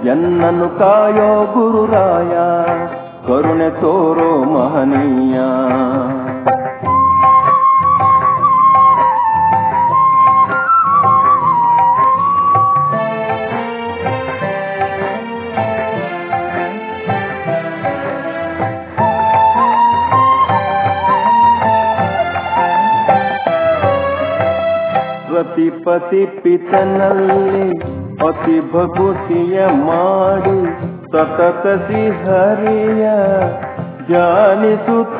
ಎನ್ನನ್ನು ಕಾಯೋ ಗುರುರಾಯ ಕರುಣೆ ತೋರೋ ಮಹನೀಯ ಪ್ರತಿಪತಿ ಪಿತನಲ್ಲಿ ಅತಿ ಭಕುತಿಯ ಮಾಡಿ ಸತತ ಹರಿಯ ಜಾನಿಸುತ್ತ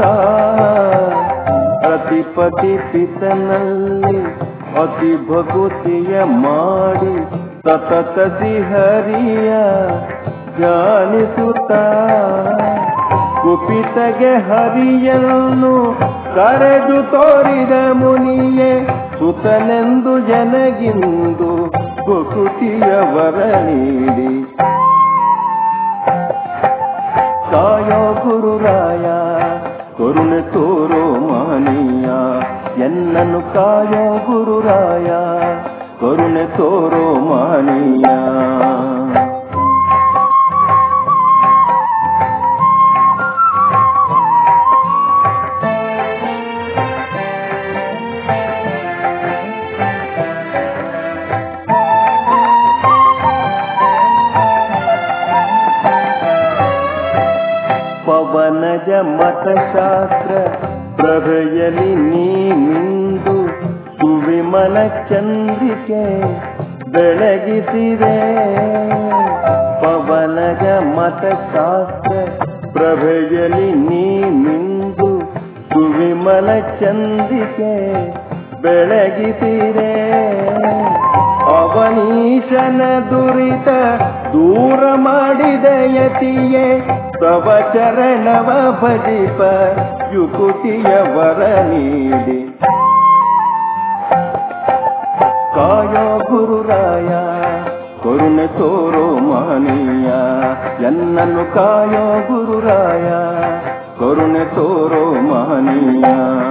ಪ್ರತಿಪತಿ ಪಿತನಲ್ಲಿ ಅತಿ ಭಕುತಿಯ ಮಾಡಿ ಸತತ ಹರಿಯ ಜಾನಿಸುತ್ತ ಕುಪಿತಗೆ ಹರಿಯನ್ನು ಕರೆದು ತೋರಿದ ಮುನಿಯೇ ಸುತನೆಂದು ಜನಗಿಂದು ಕುಕುತಿಯ ವರ ನೀಡಿ ಕಾಯೋ ಗುರುರಾಯ ಕರುಣೆ ತೋರೋ ಮಹನೀಯ ಎನ್ನನ್ನು ಕಾಯೋ ಗುರುರಾಯ ಕರುಣೆ ತೋರೋ ಮಹನೀಯ ಪವನಜ ಮತಶಾಸ್ತ್ರ ಪ್ರಭೆಯಲಿ ನೀ ಮಿಂದು ಸುವಿಮಲ ಚಂದ್ರಿಕೆ ಬೆಳಗಿಸಿದೆ ಪವನಜ ಮತಶಾಸ್ತ್ರ ಪ್ರಭೆಯಲಿ ನೀ ಮಿಂದು ಸುವಿಮಲ ಚಂದ್ರಿಕೆ ಬೆಳಗಿಸಿದೆ ಅವನೀಶನ ದುರಿತ ದೂರ ಮಾಡಿದ ಯತಿಯೇ ತವ ಚರಣವ ಭಜಿಪ ಯುಕುತಿಯ ವರ ನೀಡಿ ಕಾಯೋ ಗುರುರಾಯ ಕರುಣೆ ತೋರೋ ಮಹನೀಯ ಎನ್ನನ್ನು ಕಾಯೋ ಗುರುರಾಯ ಕರುಣೆ ತೋರೋ ಮಹನೀಯ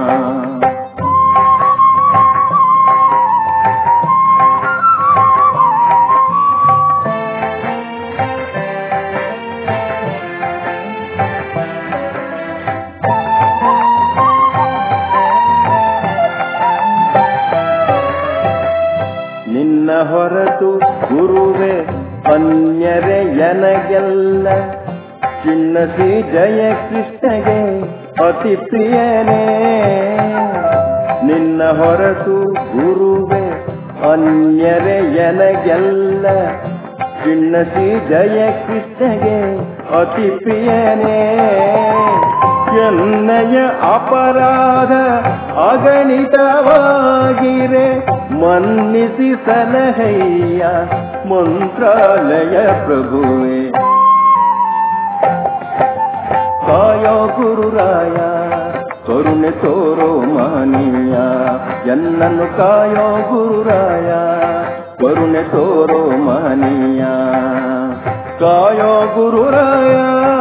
ನಿನ್ನ ಹೊರತು ಗುರುವೆ ಅನ್ಯರೆ ಎನಗೆಲ್ಲ ಚಿನ್ನಸಿ ಜಯ ಕೃಷ್ಣಗೆ ಅತಿ ಪ್ರಿಯನೇ ನಿನ್ನ ಹೊರತು ಗುರುವೆ ಅನ್ಯರೆ ಎನಗೆಲ್ಲ ಚಿನ್ನಸಿ ಜಯ ಕೃಷ್ಣಗೆ ಅತಿ ಪ್ರಿಯನೇ ಎನ್ನಯ ಅಪರಾಧ ಅಗಣಿತವಾಗಿರೆ ಮನ್ನಿಸಿ ಸಲಹಯ್ಯ ಮಂತ್ರಾಲಯ ಪ್ರಭುವೆ ಕಾಯೋ ಗುರುರಾಯ ಕರುಣೆ ತೋರೋ ಮಹನೀಯ ಎನ್ನನ್ನು ಕಾಯೋ ಗುರುರಾಯ ಕರುಣೆ ತೋರೋ ಮಹನೀಯ ಕಾಯೋ ಗುರುರಾಯ